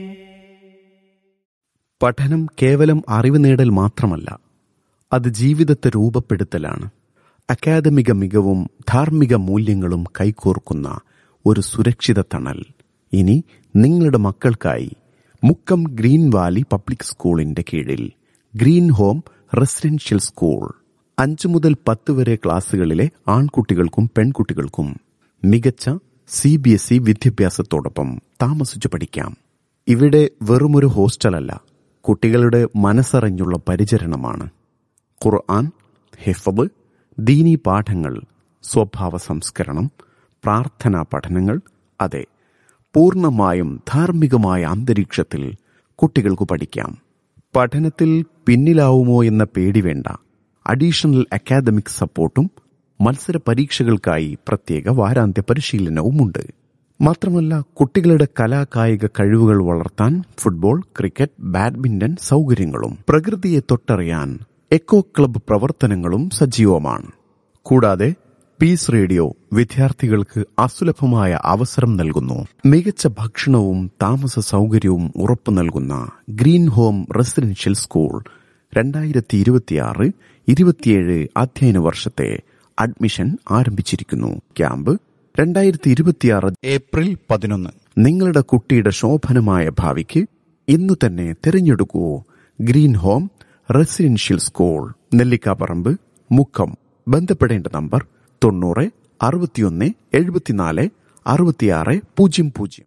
പഠനം കേവലം അറിവ് നേടൽ മാത്രമല്ല അത് ജീവിതത്തെ രൂപപ്പെടുത്തലാണ് അക്കാദമിക മികവും ധാർമ്മിക മൂല്യങ്ങളും കൈകോർക്കുന്ന ഒരു സുരക്ഷിത തണൽ ഇനി നിങ്ങളുടെ മക്കൾക്കായി മുക്കം ഗ്രീൻ വാലി പബ്ലിക് സ്കൂളിന്റെ കീഴിൽ ഗ്രീൻ ഹോം റെസിഡൻഷ്യൽ സ്കൂൾ അഞ്ചു മുതൽ പത്ത് വരെ ക്ലാസ്സുകളിലെ ആൺകുട്ടികൾക്കും പെൺകുട്ടികൾക്കും മികച്ച സി ബി എസ് ഇ വിദ്യാഭ്യാസത്തോടൊപ്പം താമസിച്ചു പഠിക്കാം ഇവിടെ വെറുമൊരു ഹോസ്റ്റലല്ല കുട്ടികളുടെ മനസ്സറിഞ്ഞുള്ള പരിചരണമാണ് ഖുർആൻ ഹിഫബ് ദീനി പാഠങ്ങൾ സ്വഭാവ സംസ്കരണം പ്രാർത്ഥനാ പഠനങ്ങൾ അതെ പൂർണ്ണമായും ധാർമ്മികമായ അന്തരീക്ഷത്തിൽ കുട്ടികൾക്ക് പഠിക്കാം പഠനത്തിൽ പിന്നിലാവുമോ എന്ന പേടി വേണ്ട അഡീഷണൽ അക്കാദമിക് സപ്പോർട്ടും മത്സര പരീക്ഷകൾക്കായി പ്രത്യേക വാരാന്ത്യ പരിശീലനവുമുണ്ട് മാത്രമല്ല കുട്ടികളുടെ കലാകായിക കഴിവുകൾ വളർത്താൻ ഫുട്ബോൾ ക്രിക്കറ്റ് ബാഡ്മിന്റൺ സൗകര്യങ്ങളും പ്രകൃതിയെ തൊട്ടറിയാൻ എക്കോ ക്ലബ്ബ് പ്രവർത്തനങ്ങളും സജീവമാണ് കൂടാതെ പീസ് റേഡിയോ വിദ്യാർത്ഥികൾക്ക് അസുലഭമായ അവസരം നൽകുന്നു മികച്ച ഭക്ഷണവും താമസ സൗകര്യവും ഉറപ്പു നൽകുന്ന ഗ്രീൻ ഹോം റെസിഡൻഷ്യൽ സ്കൂൾ രണ്ടായിരത്തി ഇരുപത്തിയാറ് ഇരുപത്തിയേഴ് അധ്യയന വർഷത്തെ അഡ്മിഷൻ ആരംഭിച്ചിരിക്കുന്നു ക്യാമ്പ് രണ്ടായിരത്തി ഇരുപത്തിയാറ് ഏപ്രിൽ പതിനൊന്ന് നിങ്ങളുടെ കുട്ടിയുടെ ശോഭനമായ ഭാവിക്ക് ഇന്നു തന്നെ തിരഞ്ഞെടുക്കൂ green home residential school Nellikkaparamba Mukkam ബന്ധപ്പെടേണ്ട നമ്പർ തൊണ്ണൂറ് അറുപത്തിയൊന്ന് എഴുപത്തിനാല് അറുപത്തിയാറ് പൂജ്യം പൂജ്യം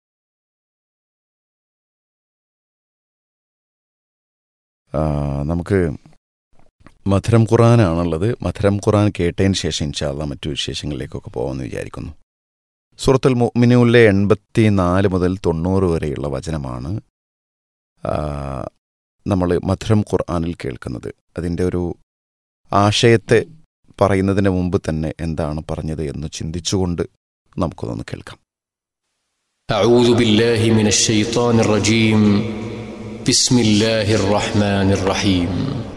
ആ, നമുക്ക് മധുരം ഖുറാനാണുള്ളത് മധുരം ഖുറാൻ കേട്ടതിന് ശേഷം ഇൻഷാല്ല മറ്റു വിശേഷങ്ങളിലേക്കൊക്കെ പോകാമെന്ന് വിചാരിക്കുന്നു സൂറത്തുൽ മുഅ്മിനൂനിലെ എൺപത്തി നാല് മുതൽ തൊണ്ണൂറ് വരെയുള്ള വചനമാണ് നമ്മൾ മധുരം ഖുർആാനിൽ കേൾക്കുന്നത് അതിൻ്റെ ഒരു ആശയത്തെ പറയുന്നതിന് മുമ്പ് തന്നെ എന്താണ് പറഞ്ഞത് എന്ന് ചിന്തിച്ചുകൊണ്ട് നമുക്കൊന്ന് കേൾക്കാം أعوذ بالله من الشيطان الرجيم بسم الله الرحمن الرحيم